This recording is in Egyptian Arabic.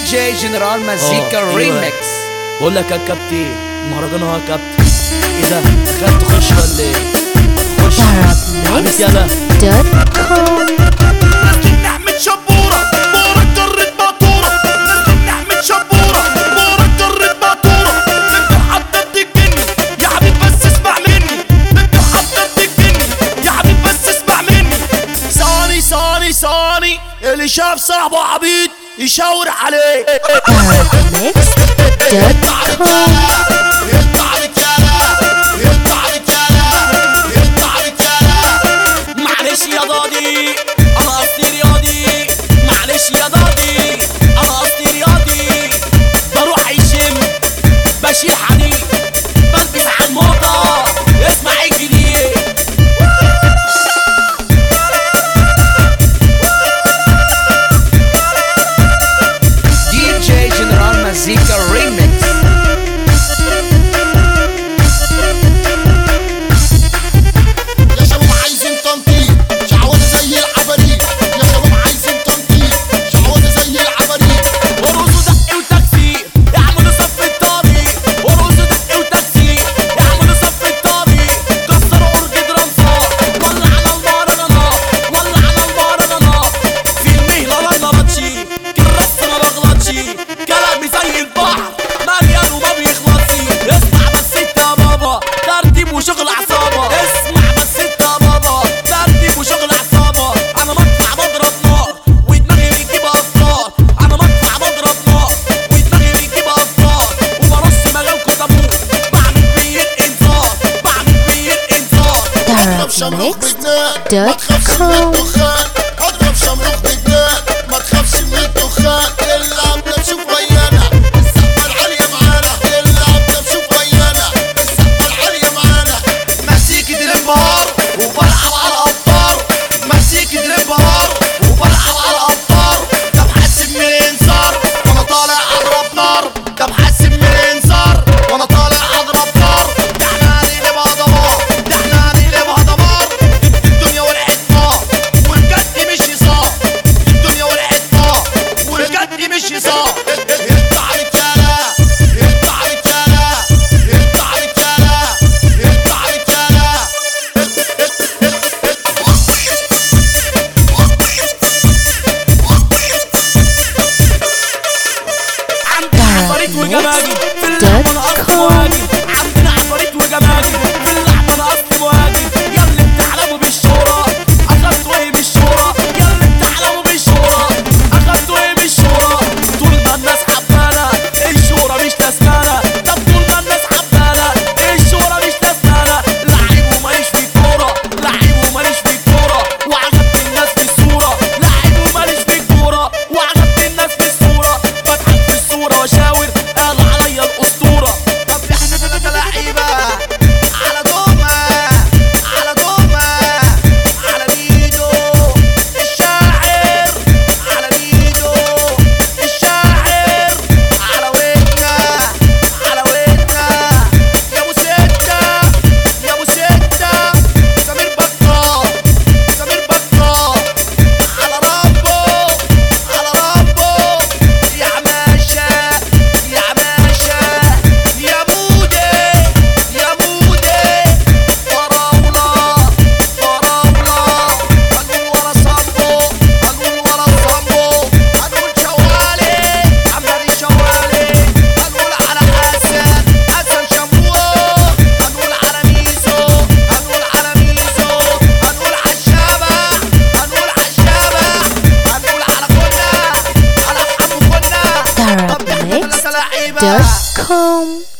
جي جنرال مزيكا آه، أيوة. ريميكس بقول لك يا كابتن مهرجان اهو يا كابتن ايه ده دخلت تخش ولا ايه خش عبيط يلا دوت كوم نعمة شبورة بورك جرة مقطورة نعمة شبورة بورك جرة مقطورة انت حضرت الجني يا حبيب بس اسمع مني انت حضرت الجني يا حبيب بس اسمع مني ثاني ثاني ثاني اللي شاف صاحبه عبيط يشاور عليه ميكس دوت كوم يقطع رجالة يقطع رجالة يقطع رجالة معلش يا ضادي انا قصدي رياضي معلش يا ضادي انا قصدي رياضي بروح الجيم بشيل حديد بلبس على الموضة اسمع الجديد دي جي جنرال مزيكا ريميكس يا شباب عايزين تنطيط شعوذة زي العفاريت يا شباب عايزين تنطيط شعوذة زي العفاريت ورقصوا دق وتكسير يعملوا صف الطريق ورقصوا دق وتكسير يعملوا صف الطريق كسروا أورجة رمصار ولا على المهرجانات ولا على المهرجانات في المهلة ما غلطش كالرص ما بغلطش كلامي زي البحر مليان وما بيخلصش اسمع بس انت يا بابا ترتيب وشغل عصابة اسمع بس انت يا بابا ترتيب وشغل عصابة انا مدفع بضرب نار ودماغي بتجيب افكار انا مدفع بضرب نار ودماغي بتجيب افكار وبرص مجالكوا تابوت بعمل بيه انذار بعمل بيه انذار اضرب شمروخ ميكس بجنان ما دوت تخافش من كوم الدخان اضرب شمروخ بجنان ما تخافش من الدخان العب نشوف ويانا السقفة العالية معانا العب نشوف ويانا السقفة العالية معانا مسيكة الانبهار وبلعب على الابطار مسيكة الانبهار وبلعب على الابطار طب حاسب من الانذار وانا طالع اضرب نار طب حاسب من الانذار وانا طالع اضرب نار ده احنا هنقلب هضبار ده احنا هنقلب هضبار الدنيا ولعت نار والجد مش هزار الدنيا ولعت نار والجد مش هزار يقطع رجالة يقطع رجالة يقطع رجالة يقطع رجالة عندنا عفاريت وجماجم في دوت اللعبة انا اصل كوم. مهاجم عندنا عفاريت وجماجم في اللعبة انا اصل مهاجم يا اللي بتحلموا بالشهرة اخدتوا ايه بالشهرة يا اللي بتحلموا بالشهرة اخدتوا ايه بالشهرة طول ما الناس حبانا الشهرة مش لازمانا طب طول ما الناس حبانا الشهرة مش لازمانا لعيب وماليش في الكورة لعيب وماليش في الكورة وعجبت الناس في الصورة لعيب وماليش في الكورة وعجبت الناس في الصورة بضحك في الصورة واشاور قال عليا الأسطورة طب احنا ثلاثة لعيبة على دومة على دومة على ميدو الشاعر على ميدو الشاعر على ودنا على ودنا يا ابو ستة يا ابو ستة سمير بكار سمير بكار على ربه على ربه يا عماشة يا عماشة يا مودي يا مودي فراولة فراولة هنقول ورا صامبو هنقول ورا صامبو هنقول شوالي عمال شوالي هنقول على حسن حسن شموه هنقول على ميزو هنقول على ميزو هنقول على الشبح هنقول على الشبح هنقول على كنا على حمو كنا طب احنا ميكس ثلاثة لعيبة دوت كوم